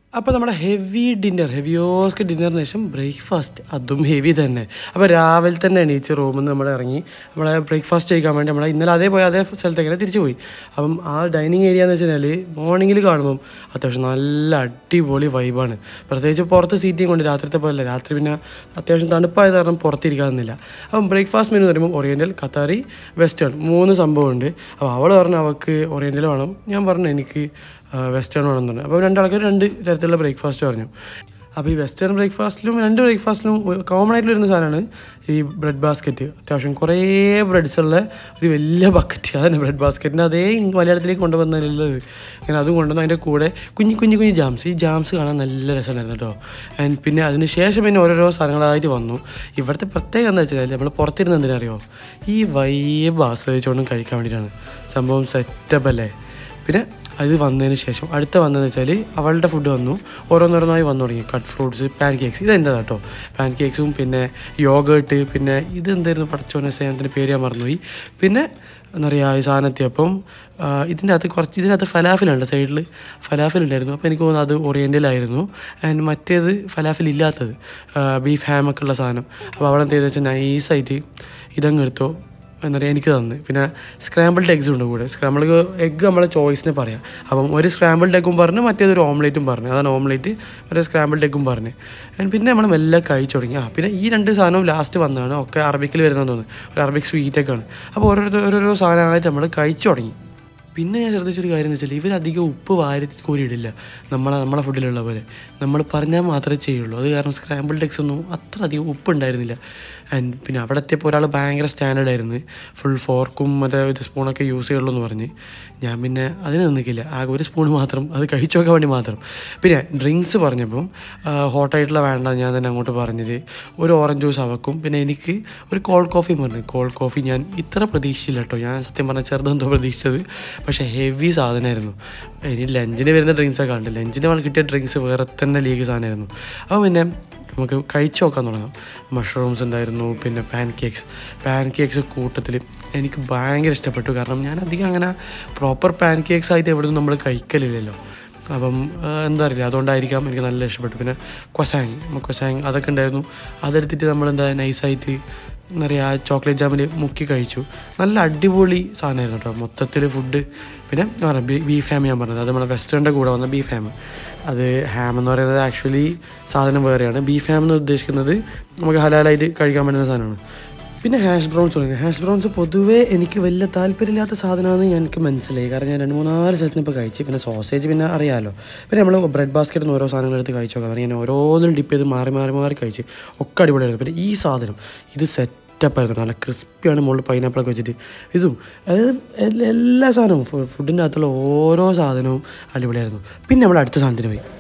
അപ്പോൾ നമ്മുടെ heavy dinner ഹെവിയോസ്ക്ക് ഡിന്നറിന് ശേഷം ബ്രേക്ക്ഫാസ്റ്റ് അതും ഹെവി തന്നെ അപ്പോൾ രാവിലെ തന്നെ എണീച്ച് റൂമിൽ നിന്ന് നമ്മൾ ഇറങ്ങി നമ്മളെ ബ്രേക്ക്ഫാസ്റ്റ് കഴിക്കാൻ വേണ്ടി നമ്മൾ ഇന്നലെ അതേ പോയി അതേ സ്ഥലത്തേക്ക് തന്നെ തിരിച്ചു പോയി അപ്പം ആ ഡൈനിങ് ഏരിയ എന്ന് വെച്ച് കഴിഞ്ഞാൽ മോർണിംഗിൽ കാണുമ്പം അത്യാവശ്യം നല്ല അടിപൊളി വൈബാണ് പ്രത്യേകിച്ച് പുറത്ത് സീറ്റിംഗ് കൊണ്ട് രാത്രിത്തെ പോലെ രാത്രി പിന്നെ അത്യാവശ്യം തണുപ്പായത് കാരണം പുറത്തിരിക്കാമെന്നില്ല അപ്പം ബ്രേക്ക്ഫാസ്റ്റ് മെനു എന്ന് പറയുമ്പോൾ ഓറിയൻ്റൽ ഖത്താറി വെസ്റ്റേൺ മൂന്ന് സംഭവമുണ്ട് അപ്പോൾ അവൾ പറഞ്ഞു അവൾക്ക് ഓറിയൻ്റൽ വേണം ഞാൻ പറഞ്ഞു എനിക്ക് വെസ്റ്റേൺ വേണമെന്ന് പറഞ്ഞു അപ്പോൾ രണ്ടാൾക്കാർ രണ്ട് തരത്തിലുള്ള ബ്രേക്ക്ഫാസ്റ്റ് പറഞ്ഞു അപ്പോൾ ഈ വെസ്റ്റേൺ ബ്രേക്ക്ഫാസ്റ്റിലും രണ്ട് ബ്രേക്ക്ഫാസ്റ്റിലും കോമൺ ആയിട്ട് വരുന്ന സാധനമാണ് ഈ ബ്രെഡ് ബാസ്ക്കറ്റ് അത്യാവശ്യം കുറേ ബ്രെഡ്സ് ഉള്ള ഒരു വലിയ ബക്കറ്റ് അതന്നെ ബ്രെഡ് ബാസ്ക്കറ്റിന് അതേ ഇങ് മലയാളത്തിലേക്ക് കൊണ്ടുവന്നതുള്ളത് ഇങ്ങനെ അതും കൊണ്ടുവന്ന് അതിൻ്റെ കൂടെ കുഞ്ഞു കുഞ്ഞു കുഞ്ഞു ജാംസ് ഈ ജാംസ് കാണാൻ നല്ല രസമുണ്ടായിരുന്നു കേട്ടോ ആൻഡ് പിന്നെ അതിന് ശേഷം പിന്നെ ഓരോരോ സാധനങ്ങളായിട്ട് വന്നു ഇവിടുത്തെ പ്രത്യേകം എന്താ വെച്ചാൽ നമ്മൾ പുറത്തിരുന്ന് എന്തിനറിയോ ഈ വൈബ് ആസ്വദിച്ചുകൊണ്ടും കഴിക്കാൻ വേണ്ടിയിട്ടാണ് സംഭവം സെറ്റപ്പ് അല്ലേ പിന്നെ അത് വന്നതിന് ശേഷം അടുത്ത വന്നതെന്ന് വെച്ചാൽ അവളുടെ ഫുഡ് വന്നു ഓരോന്നോരോന്നായി വന്നു തുടങ്ങി കട്ട് ഫ്രൂട്ട്സ് പാൻ കേക്ക്സ് ഇതെൻ്റെ കേട്ടോ പാൻ കേക്ക്സും പിന്നെ യോഗേട്ട് പിന്നെ ഇതെന്തായിരുന്നു പഠിച്ചോനെ സേനത്തിൻ്റെ പേര് ഞാൻ മറന്നുപോയി പിന്നെ എന്താ പറയുക ഈ സാധനത്തിയപ്പം ഇതിൻ്റെ അകത്ത് കുറച്ച് ഇതിനകത്ത് ഫലാഫിലുണ്ട് സൈഡിൽ ഫലാഫിൽ ഉണ്ടായിരുന്നു അപ്പോൾ എനിക്ക് തോന്നുന്നു അത് ഓറിയൻ്റലായിരുന്നു ആൻഡ് മറ്റേത് ഫലാഫിൽ ഇല്ലാത്തത് ബീഫ് ഹാമൊക്കെ ഉള്ള സാധനം അപ്പോൾ അവിടെ എന്ത് ചെയ്തെന്ന് വെച്ചാൽ നൈസായിട്ട് ഇതങ്ങ് എടുത്തോ എന്താ പറയുക എനിക്ക് തന്ന് പിന്നെ സ്ക്രാമ്പിൾഡ് എഗ്സ് ഉണ്ട് കൂടെ സ്ക്രാമ്പിൾഡ് എഗ്ഗ് നമ്മളെ ചോയ്സിന് പറയാം അപ്പം ഒരു സ്ക്രാമ്പിൾഡ് എഗ്ഗും പറഞ്ഞ് മറ്റേതൊരു ഓംലേറ്റും പറഞ്ഞു അതാണ് ഓംലേറ്റ് മറ്റേ സ്ക്രാമ്പിൾഡ് എഗ്ഗും പറഞ്ഞ് And പിന്നെ നമ്മൾ മെല്ലെ കഴിച്ചു തുടങ്ങി ആ പിന്നെ ഈ രണ്ട് സാധനവും ലാസ്റ്റ് വന്നതാണ് ഒക്കെ അറബിക്കിൽ വരുന്നതെന്ന് തോന്നുന്നു ഒരു അറബിക് സ്വീറ്റൊക്കെയാണ് അപ്പോൾ ഓരോരുത്തർ ഓരോരോ സാധനമായിട്ട് നമ്മൾ കഴിച്ചു തുടങ്ങി പിന്നെ ഞാൻ ശ്രദ്ധിച്ചൊരു കാര്യം എന്ന് വെച്ചാൽ ഇവരധികം ഉപ്പ് വാരി കോരിയിടില്ല നമ്മളെ നമ്മളെ ഫുഡിലുള്ള പോലെ നമ്മൾ പറഞ്ഞാൽ മാത്രമേ ചെയ്യുള്ളൂ അത് കാരണം സ്ക്രാമ്പിൾഡ് എഗ്സ് ഒന്നും അത്ര അധികം ഉപ്പ് ഉണ്ടായിരുന്നില്ല ആൻഡ് പിന്നെ അവിടെ എത്തിയപ്പോൾ ഒരാൾ ഭയങ്കര സ്റ്റാൻഡേർഡ് ആയിരുന്നു ഫുൾ ഫോർക്കും മറ്റേ ഇത് സ്പൂണൊക്കെ യൂസ് ചെയ്യുള്ളൂ എന്ന് പറഞ്ഞ് ഞാൻ പിന്നെ അതിന് നിന്നിക്കില്ല ആകെ ഒരു സ്പൂൺ മാത്രം അത് കഴിച്ചു നോക്കാൻ വേണ്ടി മാത്രം പിന്നെ ഡ്രിങ്ക്സ് പറഞ്ഞപ്പം ഹോട്ടായിട്ടുള്ള വേണ്ട ഞാൻ തന്നെ അങ്ങോട്ട് പറഞ്ഞത് ഒരു ഓറഞ്ച് ജ്യൂസ് അവക്കും പിന്നെ എനിക്ക് ഒരു കോൾഡ് കോഫി പറഞ്ഞു കോൾഡ് കോഫി ഞാൻ ഇത്ര പ്രതീക്ഷിച്ചില്ല കേട്ടോ ഞാൻ സത്യം പറഞ്ഞാൽ ചെറുതെന്തോ പ്രതീക്ഷിച്ചത് പക്ഷേ ഹെവി സാധനമായിരുന്നു ഇനി ലഞ്ചിന് വരുന്ന ഡ്രിങ്ക്സൊക്കെ ഉണ്ട് ലഞ്ചിന് നമ്മൾ കിട്ടിയ ഡ്രിങ്ക്സ് വേറെ തന്നെ ലീഗ് സാധനമായിരുന്നു അപ്പോൾ പിന്നെ നമുക്ക് കഴിച്ചു നോക്കാൻ തുടങ്ങാം മഷ്റൂംസ് ഉണ്ടായിരുന്നു പിന്നെ പാൻ കേക്ക്സ് പാൻ കേക്ക്സ് കൂട്ടത്തിൽ എനിക്ക് ഭയങ്കര ഇഷ്ടപ്പെട്ടു കാരണം ഞാൻ അധികം അങ്ങനെ പ്രോപ്പർ പാൻ കേക്ക്സ് ആയിട്ട് എവിടെ നമ്മൾ കഴിക്കലില്ലല്ലോ അപ്പം എന്താ അറിയില്ല അതുകൊണ്ടായിരിക്കാം എനിക്ക് നല്ല ഇഷ്ടപ്പെട്ടു പിന്നെ കൊസാങ് കൊസാങ് അതൊക്കെ ഉണ്ടായിരുന്നു അതെടുത്തിട്ട് നമ്മൾ എന്താ നൈസായിട്ട് എന്താ പറയുക ചോക്ലേറ്റ് ജാമിൽ മുക്കി കഴിച്ചു നല്ല അടിപൊളി സാധനമായിരുന്നു കേട്ടോ മൊത്തത്തിൽ ഫുഡ് പിന്നെ എന്താ പറയുക ബീഫ് ഹാം ഞാൻ പറഞ്ഞത് അത് നമ്മുടെ വെസ്റ്റേണിൻ്റെ കൂടെ വന്ന ബീഫ് ഹാം അത് ഹാം എന്ന് പറയുന്നത് ആക്ച്വലി സാധനം വേറെയാണ് ബീഫ് ഹാം എന്ന് ഉദ്ദേശിക്കുന്നത് നമുക്ക് ഹലാലായിട്ട് കഴിക്കാൻ പറ്റുന്ന സാധനമാണ് പിന്നെ ഹാഷ് ബ്രൗൺസ് ഉണ്ട് ഹാഷ് ബ്രൗൺസ് പൊതുവേ എനിക്ക് വലിയ താല്പര്യമില്ലാത്ത സാധനമാണെന്ന് എനിക്ക് മനസ്സിലായി കാരണം ഞാൻ രണ്ട് മൂന്നാല് സ്ഥലത്തിന് ഇപ്പോൾ കഴിച്ച് പിന്നെ സോസേജ് പിന്നെ അറിയാമല്ലോ പിന്നെ നമ്മൾ ബ്രെഡ് ബാസ്ക്കറ്റിൽ നിന്ന് ഓരോ സാധനങ്ങൾ എടുത്ത് കഴിച്ചു നോക്കാം ഞാൻ ഓരോന്നും ഡിപ്പ് ചെയ്ത് മാറി മാറി മാറി കഴിച്ച് ഒക്കെ അടിപൊളിയായിരുന്നു പിന്നെ ഈ സാധനം ഇത് സെറ്റപ്പായിരുന്നു നല്ല ക്രിസ്പിയാണ് മുകളിൽ പൈനാപ്പിളൊക്കെ വെച്ചിട്ട് ഇതും അതായത് എല്ല- എല്ലാ സാധനവും ഫു- ഫുഡിൻ്റെ അകത്തുള്ള ഓരോ സാധനവും അടിപൊളിയായിരുന്നു പിന്നെ നമ്മൾ അടുത്ത സാധനത്തിന് പോയി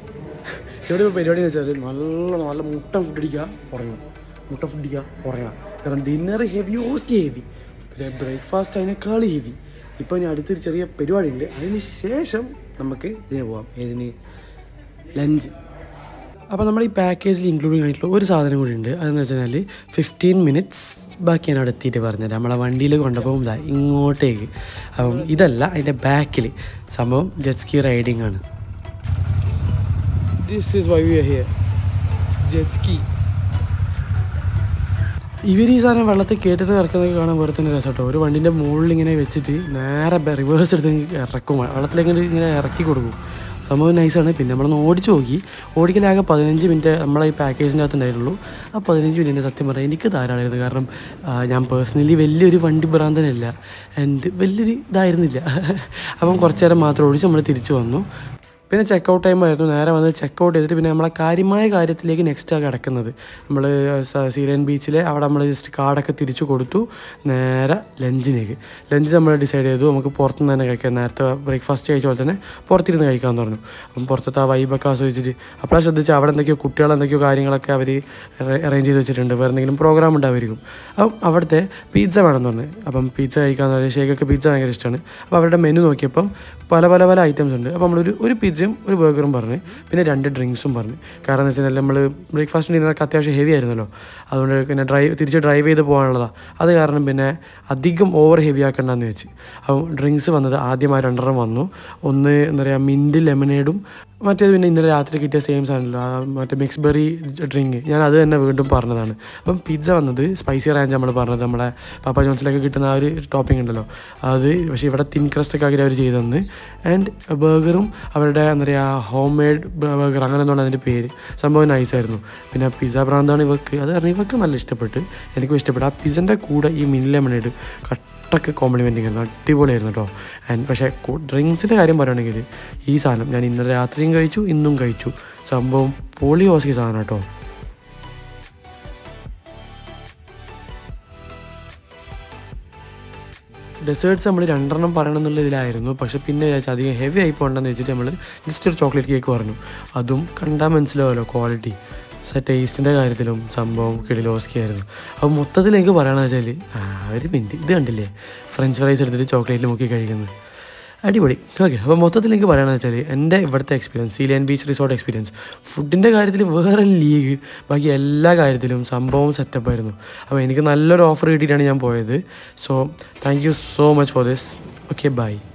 ഇവിടെ ഇപ്പോൾ പരിപാടി എന്ന് വെച്ചാൽ നല്ല നല്ല മുട്ട ഫുഡ് അടിക്കുക ഉറങ്ങുക മുട്ട ഫുഡ് അടിക്കുക ഉറങ്ങുക കാരണം ഡിന്നർ ഹെവിയോസ്റ്റ് ഹെവി പിന്നെ ബ്രേക്ക്ഫാസ്റ്റ് അതിനേക്കാൾ ഹെവി ഇപ്പോൾ ഇനി അടുത്തൊരു ചെറിയ പരിപാടി ഉണ്ട് അതിന് ശേഷം നമുക്ക് ഇതിന് പോവാം ഏതിന് ലഞ്ച് അപ്പോൾ നമ്മൾ ഈ പാക്കേജിൽ ഇൻക്ലൂഡിങ് ആയിട്ടുള്ള ഒരു സാധനം കൂടി ഉണ്ട് അതെന്ന് വെച്ചാൽ ഫിഫ്റ്റീൻ മിനിറ്റ്സ് ബാക്കി ഞാൻ അവിടെ എത്തിയിട്ട് പറഞ്ഞുതരാം നമ്മളെ വണ്ടിയിൽ കൊണ്ടുപോകും ഇതാ ഇങ്ങോട്ടേക്ക് അപ്പം ഇതല്ല അതിൻ്റെ ബാക്കിൽ സംഭവം ജെറ്റ്സ്കി റൈഡിങ് ആണ് this is why we here jet ski ഇവർ ഈ സാധനം വെള്ളത്തിൽ കേട്ടിട്ട് ഇറക്കുന്നത് കാണാൻ വേറെ തന്നെ രസം കേട്ടോ ഒരു വണ്ടിൻ്റെ മുകളിൽ ഇങ്ങനെ വെച്ചിട്ട് നേരെ റിവേഴ്സ് എടുത്ത് ഇറക്കും വെള്ളത്തിലേക്ക് ഇങ്ങനെ ഇറക്കി കൊടുക്കും സംഭവം നൈസാണ് പിന്നെ നമ്മളൊന്ന് ഓടിച്ചു നോക്കി ഓടിക്കലാകെ പതിനഞ്ച് മിനിറ്റ് നമ്മളെ ഈ പാക്കേജിൻ്റെ അകത്ത് ഉണ്ടായിരുന്നുള്ളൂ ആ പതിനഞ്ച് മിനിറ്റ് സത്യം പറയാം എനിക്ക് ധാരാളമായിരുന്നു കാരണം ആ, ഞാൻ പേഴ്സണലി വലിയൊരു വണ്ടി ഭ്രാന്തനല്ല ആൻഡ് വലിയൊരു ഇതായിരുന്നില്ല അപ്പം കുറച്ച് നേരം മാത്രം ഓടിച്ച് നമ്മൾ തിരിച്ചു വന്നു പിന്നെ ചെക്കൗട്ട് ടൈം ആയിരുന്നു നേരെ വന്ന് ചെക്കൗട്ട് ചെയ്തിട്ട് പിന്നെ നമ്മളെ കാര്യമായ കാര്യത്തിലേക്ക് നെക്സ്റ്റ് കിടക്കുന്നത് നമ്മൾ സീലൻ ബീച്ചിലെ അവിടെ നമ്മൾ ജസ്റ്റ് കാർഡൊക്കെ തിരിച്ചു കൊടുത്തു നേരെ ലഞ്ചിനേക്ക് ലഞ്ച് നമ്മൾ ഡിസൈഡ് ചെയ്തു നമുക്ക് പുറത്തുനിന്ന് തന്നെ കഴിക്കാം നേരത്തെ ബ്രേക്ക്ഫാസ്റ്റ് കഴിച്ച പോലെ തന്നെ പുറത്തിരുന്ന് കഴിക്കാമെന്ന് പറഞ്ഞു അപ്പം പുറത്തത്തെ ആ വൈബൊക്കെ ആസ്വദിച്ചിട്ട് അപ്പോഴാണ് ശ്രദ്ധിച്ച് അവിടെ എന്തൊക്കെയോ കുട്ടികൾ എന്തൊക്കെയോ കാര്യങ്ങളൊക്കെ അവർ അറേഞ്ച് ചെയ്ത് വെച്ചിട്ടുണ്ട് വേറെ എന്തെങ്കിലും പ്രോഗ്രാം ഉണ്ടാവുമായിരിക്കും അപ്പം അവിടുത്തെ പിസ്സ വേണമെന്ന് പറഞ്ഞു അപ്പം പിസ്സ കഴിക്കാമെന്ന് പറഞ്ഞാൽ ഷേക്കൊക്കെ പിസ്സ ഭയങ്കര ഇഷ്ടമാണ് അപ്പോൾ അവരുടെ മെനു നോക്കിയപ്പം പല പല പല ഐറ്റംസ് ഉണ്ട് അപ്പോൾ നമ്മളൊരു ഒരു പിസ്സ പിzzയും ഒരു ബർഗറും പറഞ്ഞ് പിന്നെ രണ്ട് ഡ്രിങ്ക്സും പറഞ്ഞു കാരണം എന്ന് വെച്ചാൽ നമ്മൾ ബ്രേക്ക്ഫാസ്റ്റ് ഡിന്നറൊക്കെ അത്യാവശ്യം ഹെവി ആയിരുന്നല്ലോ അതുകൊണ്ട് പിന്നെ ഡ്രൈവ് തിരിച്ച് ഡ്രൈവ് ചെയ്ത് പോകാനുള്ളതാണ് അത് കാരണം പിന്നെ അധികം ഓവർ ഹെവി ആക്കണ്ടെന്ന് വെച്ച് അപ്പം ഡ്രിങ്ക്സ് വന്നത് ആദ്യമായി രണ്ടെണ്ണം വന്നു ഒന്ന് എന്താ പറയുക മിൻറ്റ് ലെമനേഡും മറ്റേത് പിന്നെ ഇന്നലെ രാത്രി കിട്ടിയ സെയിം സാധനമല്ലോ ആ മറ്റേ മിക്സ് ബെറി ഡ്രിങ്ക് ഞാൻ അത് തന്നെ വീണ്ടും പറഞ്ഞതാണ് അപ്പം പിസ്സ വന്നത് സ്പൈസി റാഞ്ച് നമ്മൾ പറഞ്ഞത് നമ്മളെ പാപ്പ ജോൺസിലൊക്കെ കിട്ടുന്ന ആ ഒരു ടോപ്പിംഗ് ഉണ്ടല്ലോ അത് പക്ഷേ ഇവിടെ തിൻ ക്രസ്റ്റ് ഒക്കെ ആക്കി അവർ ചെയ്തു തന്ന് ആൻഡ് ബർഗറും അവരുടെ എന്താ പറയുക ഹോം മെയ്ഡ് ബർഗർ അങ്ങനെ എന്താണ് അതിൻ്റെ പേര് സംഭവം നൈസായിരുന്നു പിന്നെ പിസ്സ പ്രാന്താണ് ഇവക്ക് അത് കാരണം ഇവക്ക് നല്ല ഇഷ്ടപ്പെട്ട് എനിക്കും ഇഷ്ടപ്പെട്ടു ആ പിസ്സൻ്റെ കൂടെ ഈ മിൻ ലെമണേഡ് കട്ടക്ക് കോംപ്ലിമെൻറ്റിങ് ആയിരുന്നു അടിപൊളിയായിരുന്നു കേട്ടോ ആൻഡ് പക്ഷേ ഡ്രിങ്ക്സിൻ്റെ കാര്യം പറയുകയാണെങ്കിൽ ഈ സാധനം ഞാൻ ഇന്നലെ രാത്രിയും കഴിച്ചു ഇന്നും കഴിച്ചു സംഭവം പൊളി ഓസ്കി സാധനം കേട്ടോ ഡെസേർട്ട്സ് നമ്മൾ രണ്ടെണ്ണം പറയണം എന്നുള്ള ഇതിലായിരുന്നു പക്ഷെ പിന്നെ വിചാരിച്ചു അധികം ഹെവി ആയി പോകണ്ടെന്ന് വെച്ചിട്ട് നമ്മൾ ജസ്റ്റ് ഒരു ചോക്ലേറ്റ് കേക്ക് പറഞ്ഞു അതും കണ്ടാൽ മനസ്സിലാവുമല്ലോ ക്വാളിറ്റി ടേസ്റ്റിൻ്റെ കാര്യത്തിലും സംഭവം കിടിലോസ്കി ആയിരുന്നു അപ്പോൾ മൊത്തത്തിൽ എനിക്ക് പറയണമെന്ന് വെച്ചാൽ ആ ഒരു മിനിറ്റ് ഇത് കണ്ടില്ലേ ഫ്രഞ്ച് ഫ്രൈസ് എടുത്തിട്ട് ചോക്ലേറ്റിൽ മുക്കി കഴിക്കുന്നത് അടിപൊളി ഓക്കെ അപ്പോൾ മൊത്തത്തിൽ എനിക്ക് പറയണമെന്ന് വെച്ചാൽ എൻ്റെ ഇവിടുത്തെ experience Sealion Beach Resort experience ഫുഡിൻ്റെ കാര്യത്തിൽ വേറെ ലീഗ് ബാക്കി എല്ലാ കാര്യത്തിലും സംഭവം സെറ്റപ്പായിരുന്നു അപ്പോൾ എനിക്ക് നല്ലൊരു ഓഫർ കിട്ടിയിട്ടാണ് ഞാൻ പോയത് so thank you so much for this okay by